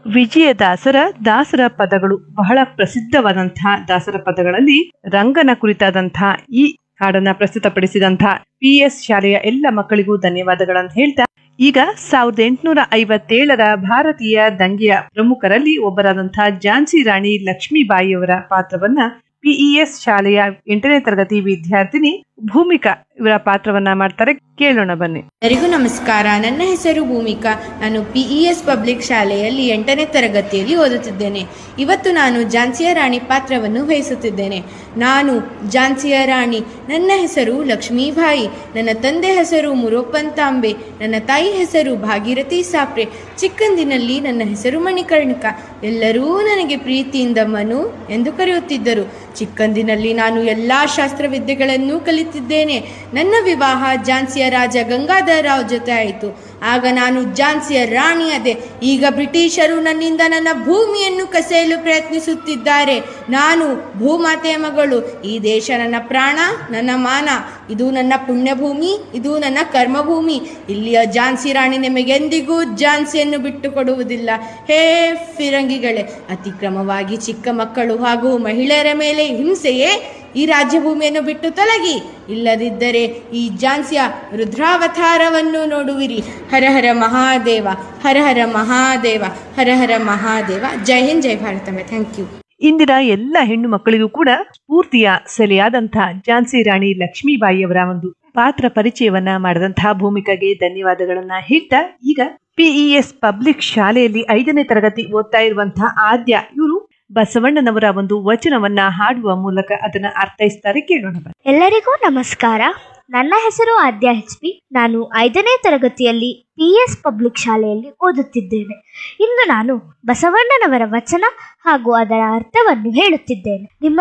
ವಿಜಯದಾಸರ ದಾಸರ ಪದಗಳು ಬಹಳ ಪ್ರಸಿದ್ಧವಾದಂತಹ ದಾಸರ ಪದಗಳಲ್ಲಿ ರಂಗನ ಕುರಿತಾದಂತಹ ಈ ಹಾಡನ್ನ ಪ್ರಸ್ತುತಪಡಿಸಿದಂತಹ ಪಿ ಎಸ್ ಶಾಲೆಯ ಎಲ್ಲ ಮಕ್ಕಳಿಗೂ ಧನ್ಯವಾದಗಳನ್ನು ಹೇಳ್ತಾ ಈಗ ಸಾವಿರದ ಎಂಟುನೂರ ಐವತ್ತೇಳರ ಭಾರತೀಯ ದಂಗೆಯ ಪ್ರಮುಖರಲ್ಲಿ ಒಬ್ಬರಾದಂತಹ ಝಾನ್ಸಿ ರಾಣಿ ಲಕ್ಷ್ಮೀಬಾಯಿಯವರ ಪಾತ್ರವನ್ನ ಪಿಇಎಸ್ ಶಾಲೆಯ ಎಂಟನೇ ತರಗತಿ ವಿದ್ಯಾರ್ಥಿನಿ ಭೂಮಿಕಾ ಇವರ ಪಾತ್ರವನ್ನ ಮಾಡ್ತಾರೆ ಕೇಳೋಣ ಬನ್ನಿ ಎಲ್ಲರಿಗೂ ನಮಸ್ಕಾರ ನನ್ನ ಹೆಸರು ಭೂಮಿಕಾ ನಾನು ಪಿ ಇ ಎಸ್ ಪಬ್ಲಿಕ್ ಶಾಲೆಯಲ್ಲಿ ಎಂಟನೇ ತರಗತಿಯಲ್ಲಿ ಓದುತ್ತಿದ್ದೇನೆ ಇವತ್ತು ನಾನು ಝಾನ್ಸಿಯ ರಾಣಿ ಪಾತ್ರವನ್ನು ವಹಿಸುತ್ತಿದ್ದೇನೆ ನಾನು ಝಾನ್ಸಿಯ ರಾಣಿ ನನ್ನ ಹೆಸರು ಲಕ್ಷ್ಮೀಬಾಯಿ ನನ್ನ ತಂದೆ ಹೆಸರು ಮುರೋಪಂತಾಂಬೆ ನನ್ನ ತಾಯಿ ಹೆಸರು ಭಾಗೀರಥಿ ಸಾಪ್ರೆ ಚಿಕ್ಕಂದಿನಲ್ಲಿ ನನ್ನ ಹೆಸರು ಮಣಿಕರ್ಣಿಕಾ ಎಲ್ಲರೂ ನನಗೆ ಪ್ರೀತಿಯಿಂದ ಮನು ಎಂದು ಕರೆಯುತ್ತಿದ್ದರು ಚಿಕ್ಕಂದಿನಲ್ಲಿ ನಾನು ಎಲ್ಲ ಶಾಸ್ತ್ರವಿದ್ಯೆಗಳನ್ನು ಕಲಿತಿದ್ದೇನೆ ನನ್ನ ವಿವಾಹ ಝಾನ್ಸಿಯ ರಾಜ ಗಂಗಾಧರರಾವ್ ಜೊತೆ ಆಯಿತು ಆಗ ನಾನು ಝಾನ್ಸಿಯ ರಾಣಿಯಾದೆ ಈಗ ಬ್ರಿಟಿಷರು ನನ್ನಿಂದ ನನ್ನ ಭೂಮಿಯನ್ನು ಕಸಿಯಲು ಪ್ರಯತ್ನಿಸುತ್ತಿದ್ದಾರೆ ನಾನು ಭೂಮಾತೆಯ ಮಗಳು ಈ ದೇಶ ನನ್ನ ಪ್ರಾಣ ನನ್ನ ಮಾನ ಇದು ನನ್ನ ಪುಣ್ಯಭೂಮಿ ಇದು ನನ್ನ ಕರ್ಮಭೂಮಿ ಇಲ್ಲಿಯ ಝಾನ್ಸಿ ರಾಣಿ ನಿಮಗೆಂದಿಗೂ ಝಾನ್ಸಿಯನ್ನು ಬಿಟ್ಟು ಕೊಡುವುದಿಲ್ಲ ಹೇ ಫಿರಂಗಿಗಳೇ ಅತಿಕ್ರಮವಾಗಿ ಚಿಕ್ಕ ಮಕ್ಕಳು ಹಾಗೂ ಮಹಿಳೆಯರ ಮೇಲೆ ಹಿಂಸೆಯೇ ಈ ರಾಜ್ಯಭೂಮಿಯನ್ನು ಬಿಟ್ಟು ತೊಲಗಿ ಇಲ್ಲದಿದ್ದರೆ ಈ ಝಾನ್ಸಿಯ ರುದ್ರಾವತಾರವನ್ನು ನೋಡುವಿರಿ ಹರ ಹರ ಮಹಾದೇವ ಹರ ಹರ ಮಹಾದೇವ ಹರ ಹರ ಮಹಾದೇವ ಜೈ ಹಿಂದ್ ಜೈ ಭಾರತಮ್ಮ ಥ್ಯಾಂಕ್ ಯು ಇಂದಿನ ಎಲ್ಲ ಹೆಣ್ಣು ಮಕ್ಕಳಿಗೂ ಕೂಡ ಸ್ಫೂರ್ತಿಯ ಸೆಲೆಯಾದಂತಹ ಝಾನ್ಸಿ ರಾಣಿ ಲಕ್ಷ್ಮೀಬಾಯಿಯವರ ಒಂದು ಪಾತ್ರ ಪರಿಚಯವನ್ನ ಮಾಡಿದಂತಹ ಭೂಮಿಕಾಗೆ ಧನ್ಯವಾದಗಳನ್ನ ಹೇಳ್ತಾ ಈಗ ಪಿಇಎಸ್ ಪಬ್ಲಿಕ್ ಶಾಲೆಯಲ್ಲಿ ಐದನೇ ತರಗತಿ ಓದ್ತಾ ಇರುವಂತಹ ಆದ್ಯ ಇವರು ಬಸವಣ್ಣನವರ ಒಂದು ವಚನವನ್ನ ಹಾಡುವ ಮೂಲಕ ಅದನ್ನ ಅರ್ಥೈಸ್ತಾರೆ ಕೇಳೋಣ ಬನ್ನಿ. ಎಲ್ಲರಿಗೂ ನಮಸ್ಕಾರ ನನ್ನ ಹೆಸರು ಆದ್ಯ ಎಚ್ ಪಿ ನಾನು ಐದನೇ ತರಗತಿಯಲ್ಲಿ ಪಿ ಎಸ್ ಪಬ್ಲಿಕ್ ಶಾಲೆಯಲ್ಲಿ ಓದುತ್ತಿದ್ದೇನೆ ಇಂದು ನಾನು ಬಸವಣ್ಣನವರ ವಚನ ಹಾಗೂ ಅದರ ಅರ್ಥವನ್ನು ಹೇಳುತ್ತಿದ್ದೇನೆ ನಿಮ್ಮ